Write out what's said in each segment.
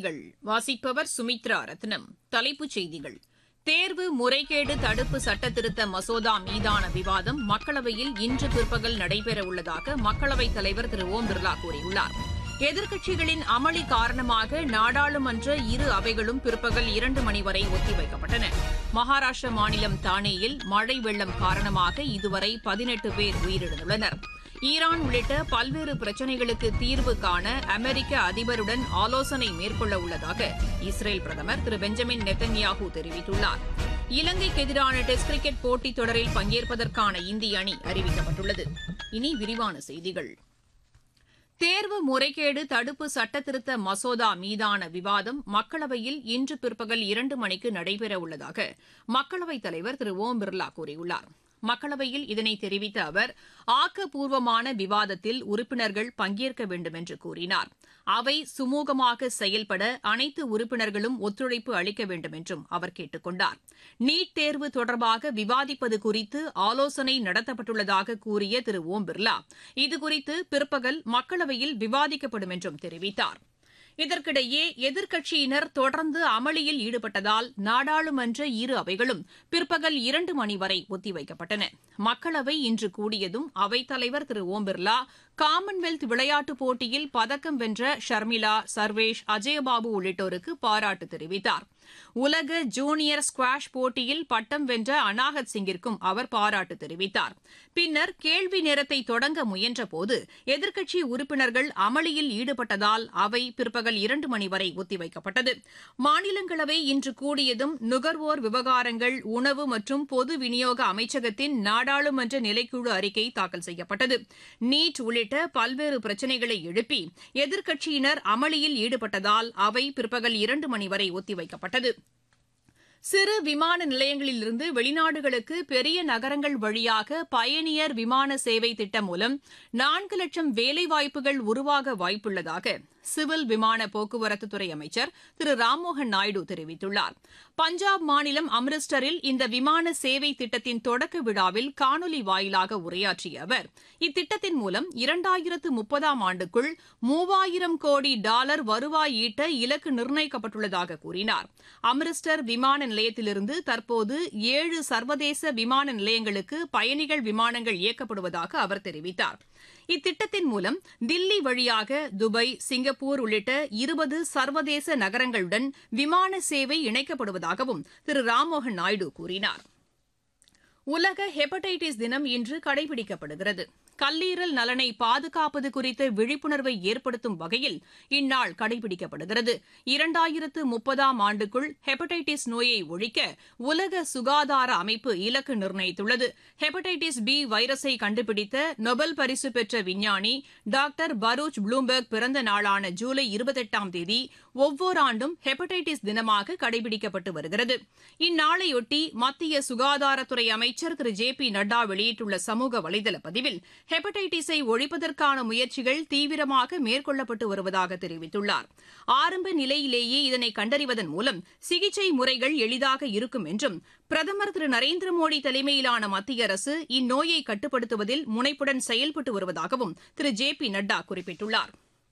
செய்திகள் வாசிப்பவர் சுமித்ரா ரத்னம் தலைப்புச் செய்திகள் தேர்வு முறைகேடு தடுப்பு சட்டத்திருத்த மசோதா மீதான விவாதம் மக்களவையில் இன்று பிற்பகல் நடைபெறவுள்ளதாக மக்களவைத் தலைவர் திரு ஓம் பிர்லா கூறியுள்ளார் எதிர்க்கட்சிகளின் அமளி காரணமாக நாடாளுமன்ற இரு அவைகளும் பிற்பகல் இரண்டு மணி வரை ஒத்திவைக்கப்பட்டன மகாராஷ்டிர மாநிலம் தானேயில் மழை வெள்ளம் காரணமாக இதுவரை பதினெட்டு பேர் உயிரிழந்துள்ளனர் ஈரான் உள்ளிட்ட பல்வேறு பிரச்சினைகளுக்கு தீர்வு காண அமெரிக்க அதிபருடன் ஆலோசனை மேற்கொள்ள உள்ளதாக இஸ்ரேல் பிரதமர் திரு பெஞ்சமின் நெத்தன்யாஹூ தெரிவித்துள்ளார் இலங்கைக்கு எதிரான டெஸ்ட் கிரிக்கெட் போட்டித் தொடரில் பங்கேற்பதற்கான இந்திய அணி அறிவிக்கப்பட்டுள்ளது இனி விரிவான செய்திகள் தேர்வு முறைகேடு தடுப்பு சட்டத்திருத்த மசோதா மீதான விவாதம் மக்களவையில் இன்று பிற்பகல் இரண்டு மணிக்கு நடைபெறவுள்ளதாக மக்களவைத் தலைவர் திரு ஓம் பிர்லா கூறியுள்ளார் மக்களவையில் இதனை தெரிவித்த அவர் ஆக்கப்பூர்வமான விவாதத்தில் உறுப்பினர்கள் பங்கேற்க வேண்டும் என்று கூறினார் அவை சுமூகமாக செயல்பட அனைத்து உறுப்பினர்களும் ஒத்துழைப்பு அளிக்க வேண்டும் என்றும் அவர் கேட்டுக் கொண்டார் நீட் தேர்வு தொடர்பாக விவாதிப்பது குறித்து ஆலோசனை நடத்தப்பட்டுள்ளதாக கூறிய திரு ஓம் பிர்லா இதுகுறித்து பிற்பகல் மக்களவையில் விவாதிக்கப்படும் என்றும் தெரிவித்தாா் இதற்கிடையே எதிர்க்கட்சியினர் தொடர்ந்து அமளியில் ஈடுபட்டதால் நாடாளுமன்ற இரு அவைகளும் பிற்பகல் இரண்டு மணி வரை ஒத்திவைக்கப்பட்டன மக்களவை இன்று கூடியதும் அவைத்தலைவர் திரு ஓம் பிர்லா காமன்வெல்த் விளையாட்டுப் போட்டியில் பதக்கம் வென்ற ஷர்மிளா சர்வேஷ் அஜயபாபு உள்ளிட்டோருக்கு பாராட்டு தெரிவித்தார் உலக ஜூனியர் ஸ்குவாஷ் போட்டியில் பட்டம் வென்ற அனாகத் சிங்கிற்கும் அவர் பாராட்டு தெரிவித்தார் பின்னர் கேள்வி நேரத்தை தொடங்க முயன்றபோது எதிர்க்கட்சி உறுப்பினர்கள் அமளியில் ஈடுபட்டதால் அவை பிற்பகல் இரண்டு மணி வரை ஒத்திவைக்கப்பட்டது மாநிலங்களவை இன்று கூடியதும் நுகர்வோர் விவகாரங்கள் உணவு மற்றும் பொது விநியோக அமைச்சகத்தின் நாடாளுமன்ற நிலைக்குழு அறிக்கை தாக்கல் செய்யப்பட்டது நீட் உள்ளிட்ட பல்வேறு பிரச்சினைகளை எழுப்பி எதிர்க்கட்சியினர் அமளியில் ஈடுபட்டதால் அவை பிற்பகல் இரண்டு மணி வரை ஒத்திவைக்கப்பட்டது சிறு விமான நிலையங்களிலிருந்து வெளிநாடுகளுக்கு பெரிய நகரங்கள் வழியாக பயணியர் விமான சேவை திட்டம் மூலம் நான்கு லட்சம் வேலைவாய்ப்புகள் உருவாக வாய்ப்புள்ளதாக சிவில் விமான போக்குவரத்துத்துறை அமைச்சர் திரு ராம்மோகன் நாயுடு தெரிவித்துள்ளார் பஞ்சாப் மாநிலம் அம்ரிஸ்டரில் இந்த விமான சேவை திட்டத்தின் தொடக்க விழாவில் காணொலி வாயிலாக உரையாற்றிய அவர் இத்திட்டத்தின் மூலம் இரண்டாயிரத்து முப்பதாம் ஆண்டுக்குள் மூவாயிரம் கோடி டாலர் வருவாய் ஈட்ட இலக்கு நிர்ணயிக்கப்பட்டுள்ளதாக கூறினார் அம்ரிஸ்டர் விமான நிலையத்திலிருந்து தற்போது ஏழு சர்வதேச விமான நிலையங்களுக்கு பயணிகள் விமானங்கள் இயக்கப்படுவதாக அவர் தெரிவித்தார் இத்திட்டத்தின் மூலம் தில்லி வழியாக துபாய் சிங்கப்பூர் உள்ளிட்ட இருபது சர்வதேச நகரங்களுடன் விமான சேவை இணைக்கப்படுவதாகவும் திரு ராம்மோகன் நாயுடு கூறினார் உலக ஹெப்படைட்டிஸ் தினம் இன்று கடைபிடிக்கப்படுகிறது கல்லீரல் நலனை பாதுகாப்பது குறித்த விழிப்புணர்வை ஏற்படுத்தும் வகையில் இந்நாள் கடைபிடிக்கப்படுகிறது இரண்டாயிரத்து முப்பதாம் ஆண்டுக்குள் ஹெப்படைட்டிஸ் நோயை ஒழிக்க உலக சுகாதார அமைப்பு இலக்கு நிர்ணயித்துள்ளது ஹெப்படைட்டிஸ் பி வைரஸை கண்டுபிடித்த நொபல் பரிசு பெற்ற விஞ்ஞானி டாக்டர் பரூச் ப்ளூம்பெர்க் பிறந்த நாளான ஜூலை இருபத்தெட்டாம் தேதி ஒவ்வொரு ஆண்டும் ஹெப்படைட்டிஸ் தினமாக கடைபிடிக்கப்பட்டு வருகிறது இந்நாளையொட்டி மத்திய சுகாதாரத்துறை அமைச்சர் திரு ஜே பி நட்டா வெளியிட்டுள்ள சமூக வலைதள பதிவில் ஹெப்படைட்டிஸை ஒழிப்பதற்கான முயற்சிகள் தீவிரமாக மேற்கொள்ளப்பட்டு வருவதாக தெரிவித்துள்ளார் ஆரம்ப நிலையிலேயே இதனை கண்டறிவதன் மூலம் சிகிச்சை முறைகள் எளிதாக இருக்கும் என்றும் பிரதமர் திரு நரேந்திர மோடி தலைமையிலான மத்திய அரசு இந்நோயை கட்டுப்படுத்துவதில் முனைப்புடன் செயல்பட்டு வருவதாகவும் திரு ஜே பி நட்டா குறிப்பிட்டுள்ளார்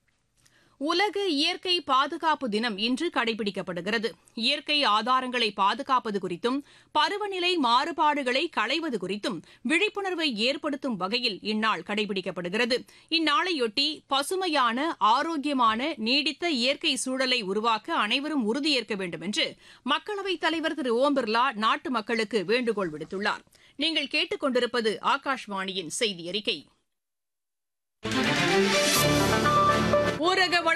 உலக இயற்கை பாதுகாப்பு தினம் இன்று கடைபிடிக்கப்படுகிறது இயற்கை ஆதாரங்களை பாதுகாப்பது குறித்தும் பருவநிலை மாறுபாடுகளை களைவது குறித்தும் விழிப்புணர்வை ஏற்படுத்தும் வகையில் இந்நாள் கடைபிடிக்கப்படுகிறது இந்நாளையொட்டி பசுமையான ஆரோக்கியமான நீடித்த இயற்கை சூழலை உருவாக்க அனைவரும் உறுதியேற்க வேண்டும் என்று மக்களவைத் தலைவர் திரு ஓம் பிர்லா நாட்டு மக்களுக்கு வேண்டுகோள் விடுத்துள்ளார் நீங்கள் கேட்டுக் கொண்டிருப்பது ஆகாஷ்வாணியின் செய்தி அறிக்கை ஊரக